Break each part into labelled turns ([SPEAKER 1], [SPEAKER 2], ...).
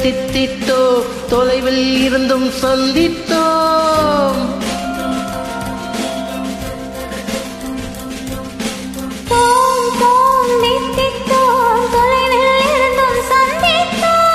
[SPEAKER 1] தித்தித்தோ தொலைவில் இருந்தும் சந்தித்தோம்
[SPEAKER 2] தோம் தோம் தித்தித்தோம் தொலைவில் இருந்தும் சந்தித்தோம்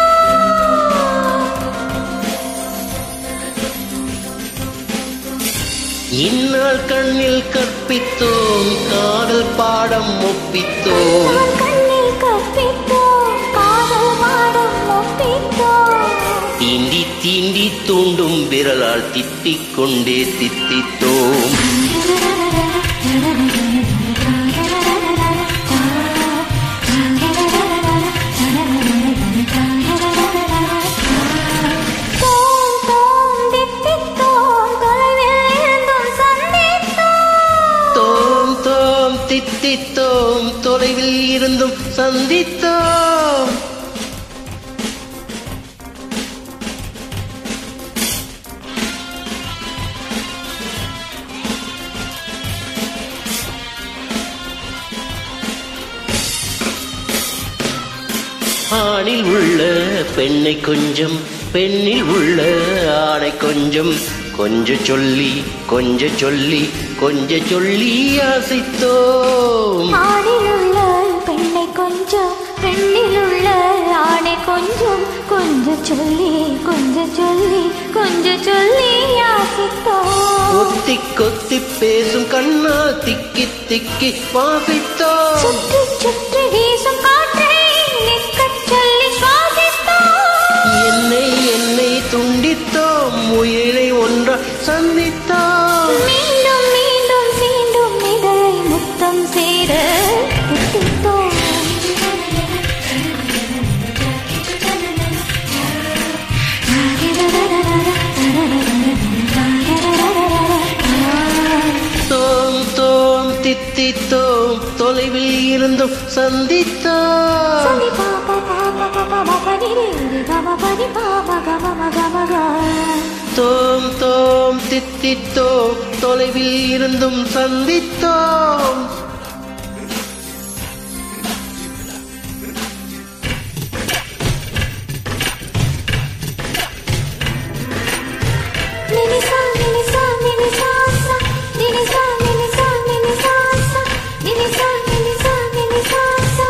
[SPEAKER 1] இந்நாள் கண்ணில் கற்பித்தோம் காதல் பாடம் ஒப்பித்தோம்
[SPEAKER 2] அவன் கண்ணில் கற்பித்தோம் காதல் பாடம் ஒப்பித்தோம்
[SPEAKER 1] தீண்டி தீண்டி தூண்டும் விரலால் தித்திக் கொண்டே தித்தித்தோம்
[SPEAKER 2] தோம் தோம் தித்தித்தோம் தொலைவில் இருந்தும் சந்தித்தோம்
[SPEAKER 1] தோம் தோம் தித்தித்தோம் தொலைவில் இருந்தும் சந்தித்தோம் ஆணில் உள்ள பெண்ணை கொஞ்சம் பெண்ணில் உள்ள ஆணை கொஞ்சம் கொஞ்ச சொல்லி கொஞ்ச சொல்லி கொஞ்ச சொல்லி ஆசைத்தோம்
[SPEAKER 2] ஆணில் உள்ள பெண்ணை கொஞ்சம் பெண்ணில் உள்ள ஆணை கொஞ்சம் கொஞ்ச சொல்லி கொஞ்ச சொல்லி கொஞ்ச சொல்லி யாசித்தோம்
[SPEAKER 1] கொத்தி கொத்தி பேசும் கண்ணா திக்கி திக்கி வாசித்தோம்
[SPEAKER 2] சுற்றி சுற்றி வீசும் காற்றை நிற்கச் சொல்லி சுவாசித்தோம்
[SPEAKER 1] என்னை என்னை துண்டித்தோம் உயிரை ஒன்றா சந்தித்தோம்
[SPEAKER 2] மீண்டும் மீண்டும் மீண்டும் இதழை முத்தம் சேர தித்தித்தோம்
[SPEAKER 1] தோம் தோம் தித்தித்தோம் தொலைவில் இருந்தும் சந்தித்தோம்
[SPEAKER 2] சனி பாபா பாபா பாபா பாபா நிரி நிரி பாபா பனி பாபா கம மக மக
[SPEAKER 1] தோம் தோம் தித்தித்தோம் தொலைவில் இருந்தும் சந்தித்தோம்
[SPEAKER 2] நினிசா நினிசா நினிசா சா நினிசா நினிசா நினிசா சா நினிசா நினிசா நினிசா சா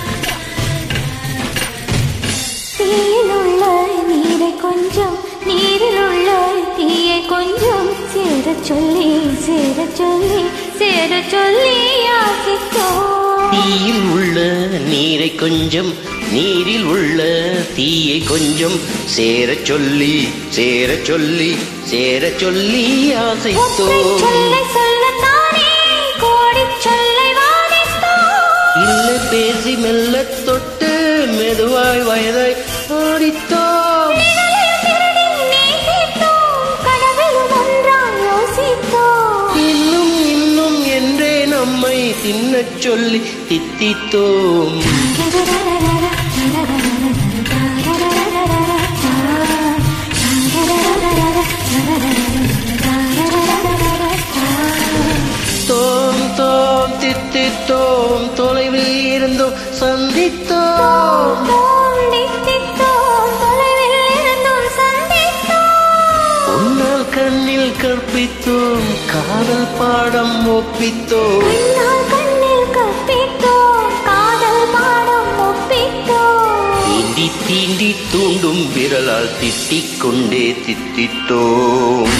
[SPEAKER 2] தீயில் உள்ள நீரை கொஞ்சம் நீரில் உள்ள தீயை கொஞ்சம் சேரச் சொல்லி சேரச் சொல்லி சேரச் சொல்லி யாசித்தோம்
[SPEAKER 1] தீயில் உள்ள நீரை கொஞ்சம் நீரில் உள்ள தீயை கொஞ்சம் சேரச் சொல்லி சேரச் சொல்லி சேரச் சொல்லி
[SPEAKER 2] ஒற்றைச்
[SPEAKER 1] ஆசைத்தோம்
[SPEAKER 2] சொல்லை சொல்லத்தானே கோடிச் சொல்லை வாதித்தோம்
[SPEAKER 1] இல்லை பேசி மெல்ல தொட்டு மெதுவாய் வயதாய் ஆடித்தோம்
[SPEAKER 2] நிழலில் திருடி நேசித்தோம் கனவிலும் ஒன்றாய் யோசித்தோம்
[SPEAKER 1] இன்னும் இன்னும் என்றே நம்மை தின்னச் சொல்லி தித்தித்தோம் தோம் தோம் தித்தித்தோம் தொலைவில் இருந்தும் சந்தித்தோம் உன்னால் கண்ணில் கற்பித்தோம் காதல் பாடம் ஒப்பித்தோம் தீண்டி தீண்டி தூண்டும் விரலால் திட்டிக் கொண்டே தித்தித்தோம்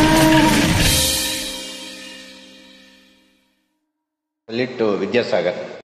[SPEAKER 3] லிட்டு வித்யாசாகர்